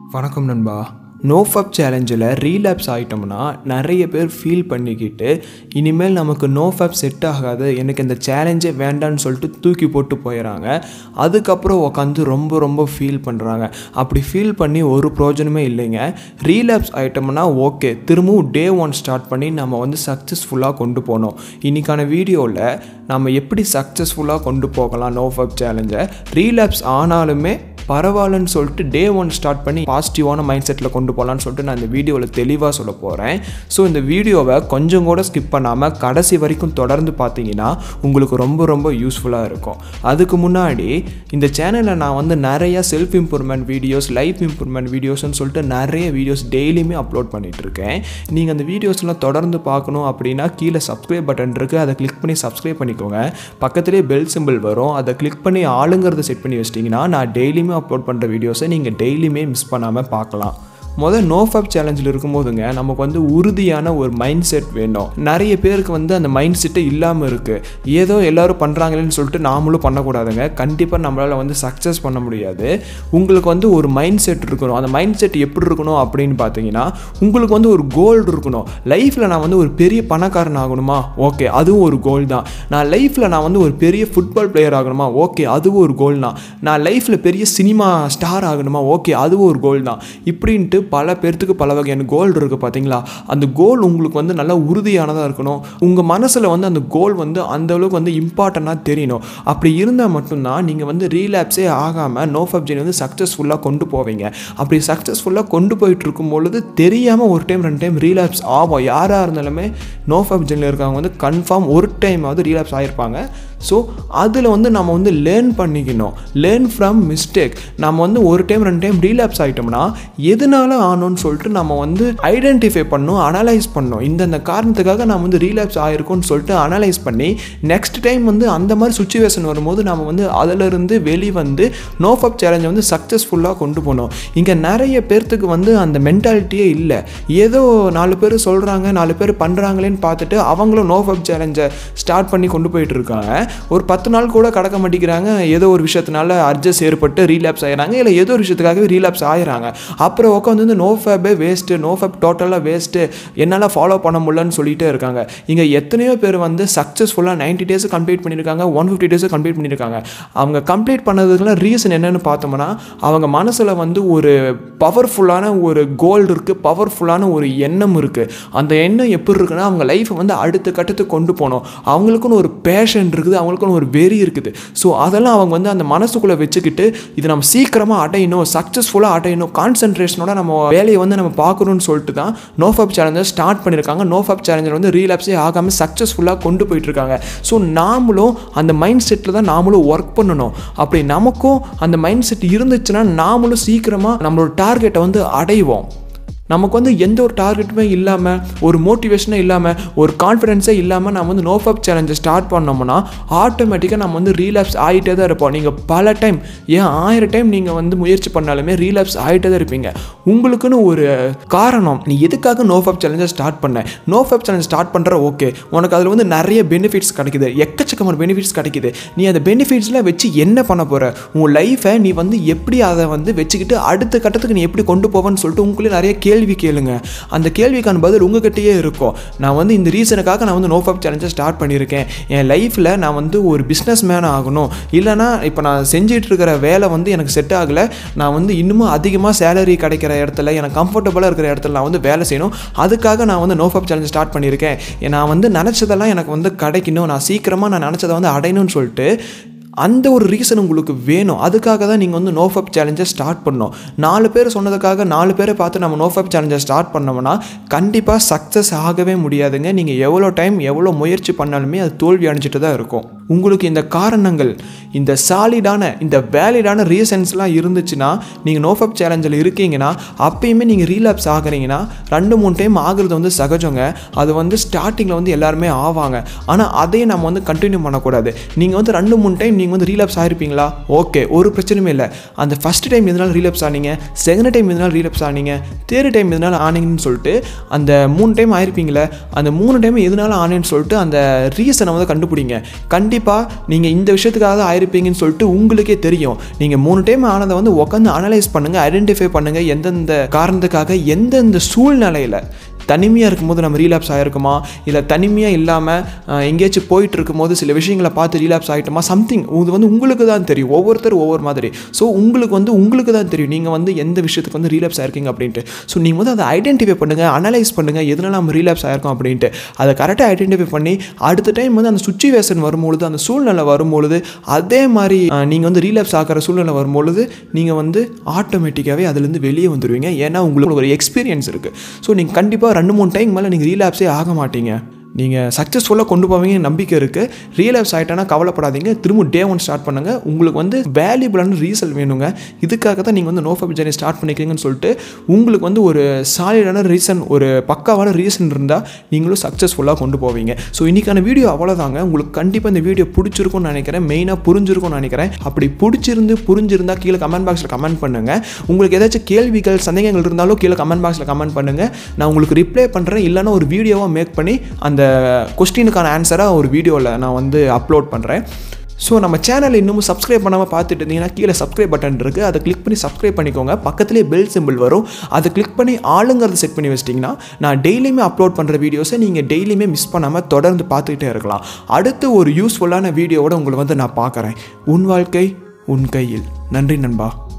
வணக்கம் நண்பா NoFap சேலஞ்சில் relapse ஆகிட்டோம்னா நிறைய பேர் ஃபீல் பண்ணிக்கிட்டு இனிமேல் நமக்கு நோஃபப் செட் ஆகாது எனக்கு இந்த சேலஞ்சே வேண்டான்னு சொல்லிட்டு தூக்கி போட்டு போயிடறாங்க அதுக்கப்புறம் உட்காந்து ரொம்ப ரொம்ப ஃபீல் பண்ணுறாங்க அப்படி ஃபீல் பண்ணி ஒரு பிரயோஜனமே இல்லைங்க ரீலாப்ஸ் ஆகிட்டோம்னா ஓகே திரும்பவும் டே ஒன் ஸ்டார்ட் பண்ணி நம்ம வந்து சக்ஸஸ்ஃபுல்லாக கொண்டு போனோம் இன்றைக்கான வீடியோவில் நம்ம எப்படி சக்ஸஸ்ஃபுல்லாக கொண்டு போகலாம் நோஃபப் சேலஞ்சை ரீலாப்ஸ் ஆனாலுமே பரவாயில்லன்னு சொல்லிட்டு டே ஒன் ஸ்டார்ட் பண்ணி பாசிட்டிவான மைண்ட் செட்டில் கொண்டு போகலான்னு சொல்லிட்டு நான் இந்த வீடியோவில் தெளிவாக சொல்ல போகிறேன் ஸோ இந்த வீடியோவை கொஞ்சம் கூட ஸ்கிப் பண்ணாமல் கடைசி வரைக்கும் தொடர்ந்து பார்த்தீங்கன்னா உங்களுக்கு ரொம்ப ரொம்ப யூஸ்ஃபுல்லாக இருக்கும் அதுக்கு முன்னாடி இந்த சேனலில் நான் வந்து நிறைய self improvement videos life improvement வீடியோஸ்னு சொல்லிட்டு நிறைய வீடியோஸ் டெய்லியுமே அப்லோட் பண்ணிகிட்டு இருக்கேன் நீங்கள் அந்த வீடியோஸ்லாம் தொடர்ந்து பார்க்கணும் அப்படின்னா கீழே சப்ஸ்கிரைப் பட்டன் இருக்குது அதை கிளிக் பண்ணி சப்ஸ்கிரைப் பண்ணிக்கோங்க பக்கத்துலேயே பெல் சிம்பிள் வரும் அதை கிளிக் பண்ணி ஆளுங்கிறத செட் பண்ணி வச்சிட்டிங்கன்னா நான் டெய்லியுமே அப்லோட் பண்ணுற வீடியோஸை நீங்கள் டெய்லியுமே மிஸ் பண்ணாமல் பார்க்கலாம் முதல் நோஃபப் சேலஞ்சில் இருக்கும்போதுங்க நமக்கு வந்து உறுதியான ஒரு மைண்ட் செட் வேணும் நிறைய பேருக்கு வந்து அந்த மைண்ட் செட்டே இல்லாமல் இருக்குது ஏதோ எல்லோரும் பண்ணுறாங்களேன்னு சொல்லிட்டு நாமளும் பண்ணக்கூடாதுங்க கண்டிப்பாக நம்மளால் வந்து சக்ஸஸ் பண்ண முடியாது உங்களுக்கு வந்து ஒரு மைண்ட் செட் இருக்கணும் அந்த மைண்ட் செட் எப்படி இருக்கணும் அப்படின்னு பார்த்தீங்கன்னா உங்களுக்கு வந்து ஒரு கோல் இருக்கணும் லைஃப்பில் நான் வந்து ஒரு பெரிய பணக்காரன் ஆகணுமா ஓகே அதுவும் ஒரு கோல் தான் நான் லைஃப்பில் நான் வந்து ஒரு பெரிய ஃபுட்பால் பிளேயர் ஆகணுமா ஓகே அதுவும் ஒரு கோல் தான் நான் லைஃப்பில் பெரிய சினிமா ஸ்டார் ஆகணுமா ஓகே அதுவும் ஒரு கோல் தான் இப்படின்ட்டு பல பேர்த்துக்கு பல வகையான கோல் இருக்குது பார்த்தீங்களா அந்த கோல் உங்களுக்கு வந்து நல்லா உறுதியானதாக இருக்கணும் உங்கள் மனசில் வந்து அந்த கோல் வந்து அந்த அளவுக்கு வந்து இம்பார்ட்டண்ட்டாக தெரியணும் அப்படி இருந்தால் மட்டும்தான் நீங்கள் வந்து ரீலாப்ஸே ஆகாமல் நோ ஃபப்ஜின் வந்து சக்ஸஸ்ஃபுல்லாக கொண்டு போவீங்க அப்படி சக்ஸஸ்ஃபுல்லாக கொண்டு போயிட்டு இருக்கும் பொழுது தெரியாமல் ஒரு டைம் ரெண்டு டைம் ரீலாப்ஸ் ஆகும் யாராக இருந்தாலுமே நோ ஃபப்ஜினில் இருக்கவங்க வந்து கன்ஃபார்ம் ஒரு டைமாவது ரீலாப்ஸ் ஆகிருப்பாங்க ஸோ அதில் வந்து நம்ம வந்து லேர்ன் பண்ணிக்கணும் லேர்ன் ஃப்ரம் மிஸ்டேக் நம்ம வந்து ஒரு டைம் ரெண்டு டைம் ரீலாப்ஸ் ஆகிட்டோம்னா எதனால ஆனோன்னு சொல்லிட்டு நம்ம வந்து ஐடென்டிஃபை பண்ணணும் அனலைஸ் பண்ணணும் இந்தந்த காரணத்துக்காக நம்ம வந்து ரீலாப்ஸ் ஆகிருக்கோன்னு சொல்லிட்டு அனலைஸ் பண்ணி நெக்ஸ்ட் டைம் வந்து அந்த மாதிரி சுச்சுவேஷன் வரும்போது நம்ம வந்து அதிலிருந்து வெளிவந்து நோஃபப் சேலஞ்சை வந்து சக்ஸஸ்ஃபுல்லாக கொண்டு போகணும் இங்கே நிறைய பேர்த்துக்கு வந்து அந்த மென்டாலிட்டியே இல்லை ஏதோ நாலு பேர் சொல்கிறாங்க நாலு பேர் பண்ணுறாங்களேன்னு பார்த்துட்டு அவங்களும் நோஃபப் சேலஞ்சை ஸ்டார்ட் பண்ணி கொண்டு போயிட்டு இருக்காங்க ஒரு பத்து நாள் கூட கடக்க மாட்டேங்கிறாங்க ஏதோ ஒரு விஷயத்தினால அட்ஜஸ்ட் ஏற்பட்டு ரீலாப்ஸ் ஆகிறாங்க இல்லை ஏதோ ஒரு விஷயத்துக்காகவே ரீலாப்ஸ் ஆகிறாங்க அப்புறம் உட்காந்து வந்து NoFap waste NoFap டோட்டலாக வேஸ்ட்டு என்னால் ஃபாலோ பண்ண முடியலன்னு சொல்லிட்டே இருக்காங்க இங்கே எத்தனையோ பேர் வந்து சக்ஸஸ்ஃபுல்லாக நைன்ட்டி டேஸ் கம்ப்ளீட் பண்ணியிருக்காங்க ஒன் ஃபிஃப்டி டேஸ் கம்ப்ளீட் பண்ணியிருக்காங்க அவங்க கம்ப்ளீட் பண்ணதுக்குலாம் ரீசன் என்னென்னு பார்த்தோம்னா அவங்க மனசில் வந்து ஒரு பவர்ஃபுல்லான ஒரு கோல் இருக்குது பவர்ஃபுல்லான ஒரு எண்ணம் இருக்குது அந்த எண்ணம் எப்படி இருக்குன்னா அவங்க லைஃப்பை வந்து அடுத்த கட்டத்துக்கு கொண்டு போகணும் அவங்களுக்குன்னு ஒரு பேஷன் இருக்குது அவங்களுக்குன்னு ஒரு வெறி இருக்குது ஸோ அதெல்லாம் அவங்க வந்து அந்த மனசுக்குள்ளே வச்சுக்கிட்டு இது நம்ம சீக்கிரமாக அடையணும் சக்ஸஸ்ஃபுல்லாக அடையணும் கான்சன்ட்ரேஷனோட நம்ம வேலையை வந்து நம்ம பார்க்கணும்னு சொல்லிட்டு தான் நோஃபப் சேலஞ்சர் ஸ்டார்ட் பண்ணியிருக்காங்க நோஃபப் சேலஞ்சர் வந்து ரீலாப்ஸே ஆகாமல் சக்ஸஸ்ஃபுல்லாக கொண்டு போயிட்டுருக்காங்க ஸோ நாமளும் அந்த மைண்ட் செட்டில் தான் நாமளும் ஒர்க் பண்ணணும் அப்படி நமக்கும் அந்த மைண்ட் செட் இருந்துச்சுன்னா நாமளும் சீக்கிரமாக நம்மளோட டார்கெட்டை வந்து அடைவோம் நமக்கு வந்து எந்த ஒரு டார்கெட்டுமே இல்லாமல் ஒரு மோட்டிவேஷனே இல்லாமல் ஒரு கான்ஃபிடென்ஸே இல்லாமல் நம்ம வந்து நோஃபப் சேலஞ்சை ஸ்டார்ட் பண்ணோம்னா ஆட்டோமேட்டிக்காக நம்ம வந்து ரீலாப்ஸ் ஆகிட்டே தான் இருப்போம் நீங்கள் பல டைம் ஏன் ஆயிரம் டைம் நீங்கள் வந்து முயற்சி பண்ணாலுமே ரீலாப்ஸ் ஆகிட்டே தான் இருப்பீங்க உங்களுக்குன்னு ஒரு காரணம் நீ எதுக்காக நோஃபப் சேலஞ்சை ஸ்டார்ட் பண்ண நோஃபப் சேலஞ்ச் ஸ்டார்ட் பண்ணுற ஓகே உனக்கு அதில் வந்து நிறைய பெனிஃபிட்ஸ் கிடைக்குது எக்கச்சக்கமான பெனிஃபிட்ஸ் கிடைக்குது நீ அந்த பெனிஃபிட்ஸ்லாம் வச்சு என்ன பண்ண போகிற உன் லைஃப்பை நீ வந்து எப்படி அதை வந்து வச்சுக்கிட்டு அடுத்த கட்டத்துக்கு நீ எப்படி கொண்டு போவேன்னு சொல்லிட்டு உங்களே நிறைய கேள்வி கேள்வி கேளுங்க அந்த கேள்விக்கான பதில் உங்ககிட்டயே இருக்கும் நான் வந்து இந்த ரீசனுக்காக நான் வந்து நோஃபப் சேலஞ்சை ஸ்டார்ட் பண்ணியிருக்கேன் என் லைஃப்பில் நான் வந்து ஒரு பிஸ்னஸ் மேன் ஆகணும் இல்லைனா இப்போ நான் செஞ்சிட்டு இருக்கிற வேலை வந்து எனக்கு செட் ஆகலை நான் வந்து இன்னமும் அதிகமாக சேலரி கிடைக்கிற இடத்துல எனக்கு கம்ஃபர்டபுளாக இருக்கிற இடத்துல நான் வந்து வேலை செய்யணும் அதுக்காக நான் வந்து நோஃபப் சேலஞ்ச் ஸ்டார்ட் பண்ணியிருக்கேன் நான் வந்து நினச்சதெல்லாம் எனக்கு வந்து கிடைக்கணும் நான் சீக்கிரமாக நான் நினச்சதை வந்து அடையணும்னு சொல்லிட்டு அந்த ஒரு ரீசன் உங்களுக்கு வேணும் அதுக்காக தான் நீங்கள் வந்து நோஃபப் சேலஞ்சை ஸ்டார்ட் பண்ணணும் நாலு பேர் சொன்னதுக்காக நாலு பேரை பார்த்து நம்ம நோஃபப் சேலஞ்சை ஸ்டார்ட் பண்ணோம்னா கண்டிப்பாக சக்ஸஸ் ஆகவே முடியாதுங்க நீங்கள் எவ்வளோ டைம் எவ்வளோ முயற்சி பண்ணாலுமே அது தோல்வி அடைஞ்சிட்டு தான் இருக்கும் உங்களுக்கு இந்த காரணங்கள் இந்த சாலிடான இந்த வேலிடான ரீசன்ஸ்லாம் இருந்துச்சுன்னா நீங்கள் நோஃபப் சேலஞ்சில் இருக்கீங்கன்னா அப்பயுமே நீங்கள் ரீலாப்ஸ் ஆகுறீங்கன்னா ரெண்டு மூணு டைம் ஆகுறது வந்து சகஜங்க அது வந்து ஸ்டார்டிங்கில் வந்து எல்லாருமே ஆவாங்க ஆனால் அதையும் நம்ம வந்து கண்டினியூ பண்ணக்கூடாது நீங்கள் வந்து ரெண்டு மூணு டைம் நீங்கள் வந்து ரீலாப்ஸ் ஆகிருப்பீங்களா ஓகே ஒரு பிரச்சனையுமே இல்லை அந்த ஃபஸ்ட் டைம் எதனால் ரீலாப்ஸ் ஆனீங்க செகண்ட் டைம் எதனால் ரீலாப்ஸ் ஆனீங்க தேர்ட் டைம் எதனால் ஆனீங்கன்னு சொல்லிட்டு அந்த மூணு டைம் ஆயிருப்பீங்களே அந்த மூணு டைம் எதனால ஆனேன்னு சொல்லிட்டு அந்த ரீசனை வந்து கண்டுபிடிங்க கண்டிப்பாக கண்டிப்பாக நீங்கள் இந்த விஷயத்துக்காக தான் ஆயிருப்பீங்கன்னு சொல்லிட்டு உங்களுக்கே தெரியும் நீங்கள் மூணு டைம் ஆனதை வந்து உட்காந்து அனலைஸ் பண்ணுங்கள் ஐடென்டிஃபை பண்ணுங்கள் எந்தெந்த காரணத்துக்காக எந்தெந்த சூழ்நிலையில் தனிமையாக இருக்கும்போது நம்ம ரீலாப்ஸ் ஆகிருக்குமா இல்லை தனிமையாக இல்லாமல் எங்கேயாச்சும் போயிட்டு இருக்கும்போது சில விஷயங்களை பார்த்து ரீலாப்ஸ் ஆகிட்டோமா சம்திங் இது வந்து உங்களுக்கு தான் தெரியும் ஒவ்வொருத்தர் ஒவ்வொரு மாதிரி ஸோ உங்களுக்கு வந்து உங்களுக்கு தான் தெரியும் நீங்கள் வந்து எந்த விஷயத்துக்கு வந்து ரீலாப்ஸ் ஆயிருக்கீங்க அப்படின்ட்டு ஸோ நீங்கள் வந்து அதை ஐடென்டிஃபை பண்ணுங்கள் அனலைஸ் பண்ணுங்கள் எதனால நம்ம ரீலாப்ஸ் ஆயிருக்கோம் அப்படின்ட்டு அதை கரெக்டாக ஐடென்டிஃபை பண்ணி அடுத்த டைம் வந்து அந்த சுச்சுவேஷன் வரும்பொழுது அந்த சூழ்நிலை வரும்பொழுது அதே மாதிரி நீங்கள் வந்து ரீலாப்ஸ் ஆகிற சூழ்நிலை வரும்பொழுது நீங்கள் வந்து ஆட்டோமேட்டிக்காகவே அதுலேருந்து வெளியே வந்துடுவீங்க ஏன்னா உங்களுக்கு ஒரு எக்ஸ்பீரியன்ஸ் இருக்குது ஸோ நீங்கள் கண்டிப்பாக ரெண்டு மூணு டைம் மேலே நீங்கள் ரீலாப்ஸே ஆக மாட்டீங்க நீங்கள் சக்ஸஸ்ஃபுல்லாக கொண்டு போவீங்க நம்பிக்கை இருக்குது ரீலாப்ஸ் ஆகிட்டேன்னா கவலைப்படாதீங்க திரும்ப டே ஒன் ஸ்டார்ட் பண்ணுங்கள் உங்களுக்கு வந்து வேல்யூபிளான ரீசல் வேணுங்க இதுக்காக தான் நீங்கள் வந்து நோஃபப் ஜர்னி ஸ்டார்ட் பண்ணிக்கிறீங்கன்னு சொல்லிட்டு உங்களுக்கு வந்து ஒரு சாலிடான ரீசன் ஒரு பக்காவான ரீசன் இருந்தால் நீங்களும் சக்ஸஸ்ஃபுல்லாக கொண்டு போவீங்க ஸோ இன்றைக்கான வீடியோ அவ்வளோதாங்க உங்களுக்கு கண்டிப்பாக இந்த வீடியோ பிடிச்சிருக்கும்னு நினைக்கிறேன் மெயினாக புரிஞ்சிருக்கும்னு நினைக்கிறேன் அப்படி பிடிச்சிருந்து புரிஞ்சிருந்தா கீழே கமெண்ட் பாக்ஸில் கமெண்ட் பண்ணுங்கள் உங்களுக்கு ஏதாச்சும் கேள்விகள் சந்தேகங்கள் இருந்தாலும் கீழே கமெண்ட் பாக்ஸில் கமெண்ட் பண்ணுங்கள் நான் உங்களுக்கு ரிப்ளை பண்ணுறேன் இல்லைன்னா ஒரு வீடியோவாக மேக் பண்ணி அந்த கொஸ்டினுக்கான ஆன்சராக ஒரு வீடியோவில் நான் வந்து அப்லோட் பண்ணுறேன் ஸோ நம்ம சேனலை இன்னமும் சப்ஸ்கிரைப் பண்ணாமல் பார்த்துட்டு இருந்தீங்கன்னா கீழே சப்ஸ்கிரைப் பட்டன் இருக்குது அதை கிளிக் பண்ணி சப்ஸ்கிரைப் பண்ணிக்கோங்க பக்கத்துலேயே பெல் சிம்பிள் வரும் அதை கிளிக் பண்ணி ஆளுங்கிறத செட் பண்ணி வச்சிட்டிங்கன்னா நான் டெய்லியுமே அப்லோட் பண்ணுற வீடியோஸை நீங்கள் டெய்லியுமே மிஸ் பண்ணாமல் தொடர்ந்து பார்த்துக்கிட்டே இருக்கலாம் அடுத்து ஒரு யூஸ்ஃபுல்லான வீடியோவோட உங்களை வந்து நான் பார்க்குறேன் உன் வாழ்க்கை உன் கையில் நன்றி நண்பா